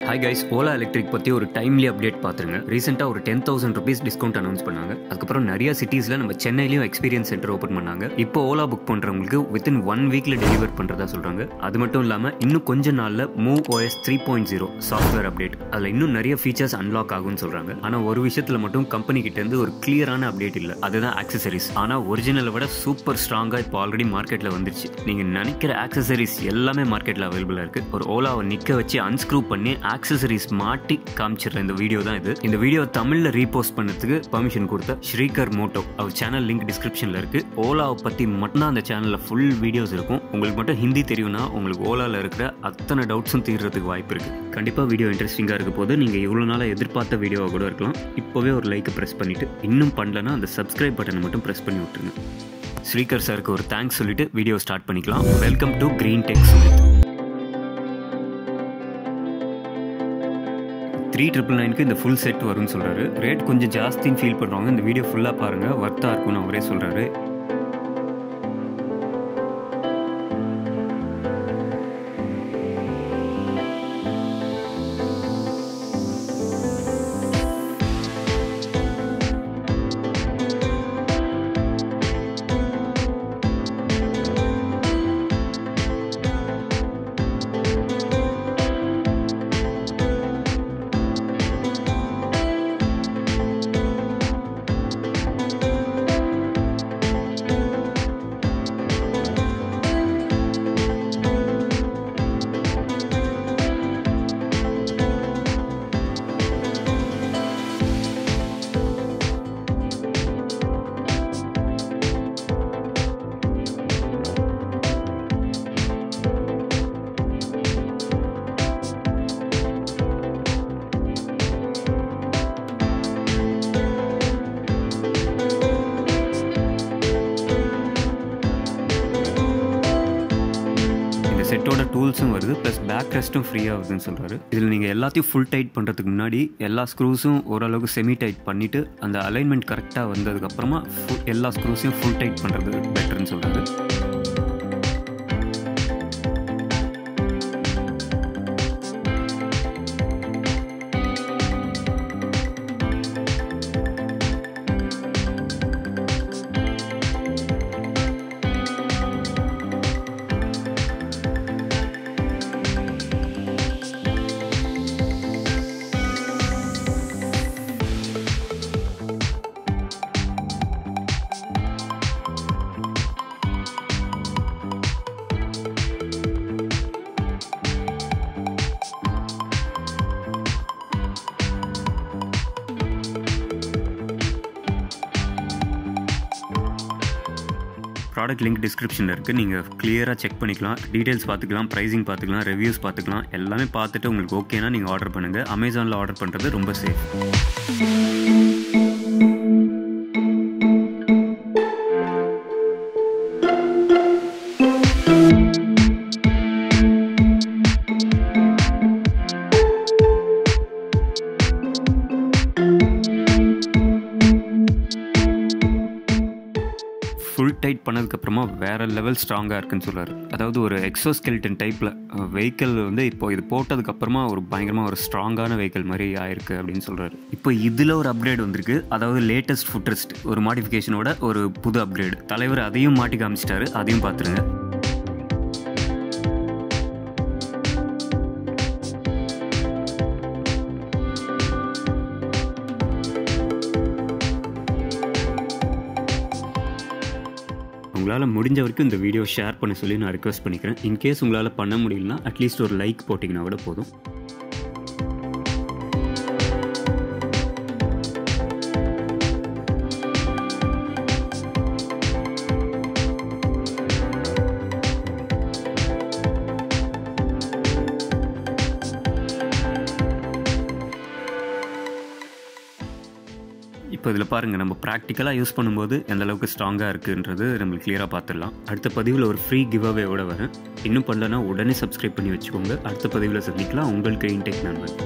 hi guys Ola electric பற்றி ஒரு timely update பார்த்துருங்க ரீசெண்டாக ஒரு ten thousand rupees discount announce பண்ணாங்க அதுக்கப்புறம் நிறைய சிட்டிஸில் நம்ம சென்னையிலையும் எக்ஸ்பீரியன்ஸ் சென்டர் ஓப்பன் பண்ணாங்க இப்போ ஓலா புக் பண்ணுறவங்களுக்கு வித்தின் ஒன் வீக்கில் டெலிவர் பண்ணுறதா சொல்கிறாங்க அது மட்டும் இல்லாமல் இன்னும் கொஞ்ச நாளில் move OS three point zero software update அதில் இன்னும் நிறைய ஃபீச்சர்ஸ் அன்லாக் ஆகும்னு சொல்கிறாங்க ஆனால் ஒரு விஷயத்தில் மட்டும் கம்பெனி கிட்டேருந்து ஒரு கிளியரான அப்டேட் இல்லை அதுதான் ஆக்சசரிஸ் ஆனால் ஒரிஜினலை விட சூப்பர் ஸ்ட்ராங்காக இப்போ ஆல்ரெடி மார்க்கெட்டில் வந்துருச்சு நீங்கள் நினைக்கிற ஆக்சசரிஸ் எல்லாமே மார்க்கெட்டில் அவைலபிளாக இருக்குது ஒரு ஓலாவை நிற்க வச்சு அன்ஸ்க்ரூ பண்ணி ஆக்சசரிஸ் மாட்டி காமிச்சிடுற இந்த வீடியோ தான் இது இந்த வீடியோ தமிழில் ரீபோஸ்ட் பண்ணதுக்கு பர்மிஷன் கொடுத்த ஸ்ரீகர் மோட்டோ அவர் சேனல் லிங்க் டிஸ்கிரிப்ஷனில் இருக்கு ஓலாவை பற்றி மட்டும்தான் அந்த சேனலில் ஃபுல் வீடியோஸ் இருக்கும் உங்களுக்கு மட்டும் ஹிந்தி தெரியும்னா உங்களுக்கு ஓலாவில் இருக்கிற அத்தனை டவுட்ஸும் தீர்றதுக்கு வாய்ப்பு இருக்கு கண்டிப்பாக வீடியோ இன்ட்ரெஸ்டிங்காக இருக்க போது நீங்கள் இவ்வளோ நாளாக எதிர்பார்த்த வீடியோவாக கூட இருக்கலாம் இப்போவே ஒரு லைக் ப்ரெஸ் பண்ணிட்டு இன்னும் பண்ணலன்னா அந்த சப்ஸ்கிரைப் பட்டனை மட்டும் ப்ரெஸ் பண்ணி விட்டுருங்க ஸ்ரீகர் சாருக்கு ஒரு தேங்க்ஸ் சொல்லிட்டு வீடியோ ஸ்டார்ட் பண்ணிக்கலாம் welcome to green tech Sumit three triple நைனுக்கு இந்த ஃபுல் செட் வரும்னு சொல்கிறாரு ரேட் கொஞ்சம் ஜாஸ்தின்னு ஃபீல் பண்ணுறவங்க இந்த வீடியோ ஃபுல்லாக பாருங்கள் ஒர்த்தாக இருக்கும்னு அவரே சொல்கிறாரு இந்த செட்டோட டூல்ஸும் வருது ப்ளஸ் பேக் ரெஸ்ட்டும் ஃப்ரீயாக வருதுன்னு சொல்கிறாரு இதில் நீங்கள் எல்லாத்தையும் ஃபுல் டைட் பண்ணுறதுக்கு முன்னாடி எல்லா ஸ்க்ரூஸும் ஓரளவுக்கு செமி டைட் பண்ணிவிட்டு அந்த அலைன்மெண்ட் கரெக்டாக வந்ததுக்கப்புறமா full- எல்லா ஸ்க்ரூஸையும் ஃபுல் டைட் பண்ணுறது பெட்டர்னு சொல்கிறாரு ப்ராடக்ட் லிங்க் டிஸ்கிரிப்ஷனில் இருக்குது நீங்கள் கிளியராக செக் பண்ணிக்கலாம் டீட்டெயில்ஸ் பார்த்துக்கலாம் ப்ரைஸிங் பார்த்துக்கலாம் ரிவ்யூஸ் பார்த்துக்கலாம் எல்லாமே பார்த்துட்டு உங்களுக்கு ஓகேனா நீங்கள் ஆர்டர் பண்ணுங்கள் அமேசானில் ஆர்டர் பண்ணுறது ரொம்ப சேஃப் ஃபுல் டைட் பண்ணதுக்கப்புறமா வேற லெவல் ஸ்ட்ராங்காக இருக்குன்னு சொல்றாரு அதாவது ஒரு எக்ஸோஸ்கெல்டன் டைப்பில் வெஹிக்கிள் வந்து இப்போ இது போட்டதுக்கப்புறமா ஒரு பயங்கரமாக ஒரு ஸ்ட்ராங்கான வெஹிக்கிள் மாதிரி ஆயிருக்கு அப்படின்னு சொல்றாரு இப்போ இதில் ஒரு அப்கிரேட் வந்திருக்கு அதாவது லேட்டஸ்ட் ஃபுட்ரெஸ்ட் ஒரு மாடிஃபிகேஷனோட ஒரு புது அப்கிரேட் தலைவர் அதையும் மாட்டி காமிச்சிட்டாரு அதையும் பார்த்துருங்க உங்களால் முடிஞ்ச வரைக்கும் இந்த வீடியோ ஷேர் பண்ண சொல்லி நான் ரிக்வஸ்ட் பண்ணிக்கிறேன் இன்கேஸ் உங்களால் பண்ண முடியலனா அட்லீஸ்ட் ஒரு லைக் போட்டிங்கன்னா கூட போதும் இப்போ இதில் பாருங்கள் நம்ம ப்ராக்டிக்கலாக யூஸ் பண்ணும்போது எந்த அளவுக்கு ஸ்ட்ராங்காக இருக்குன்றது நம்மளுக்கு கிளியராக பார்த்துடலாம் அடுத்த பதிவில் ஒரு ஃப்ரீ கிவ் அவேவோட வரேன் இன்னும் பண்ணலன்னா உடனே சப்ஸ்கிரைப் பண்ணி வச்சுக்கோங்க அடுத்த பதிவில் சந்திக்கலாம் உங்களுக்கு இன்டெக் நண்பன்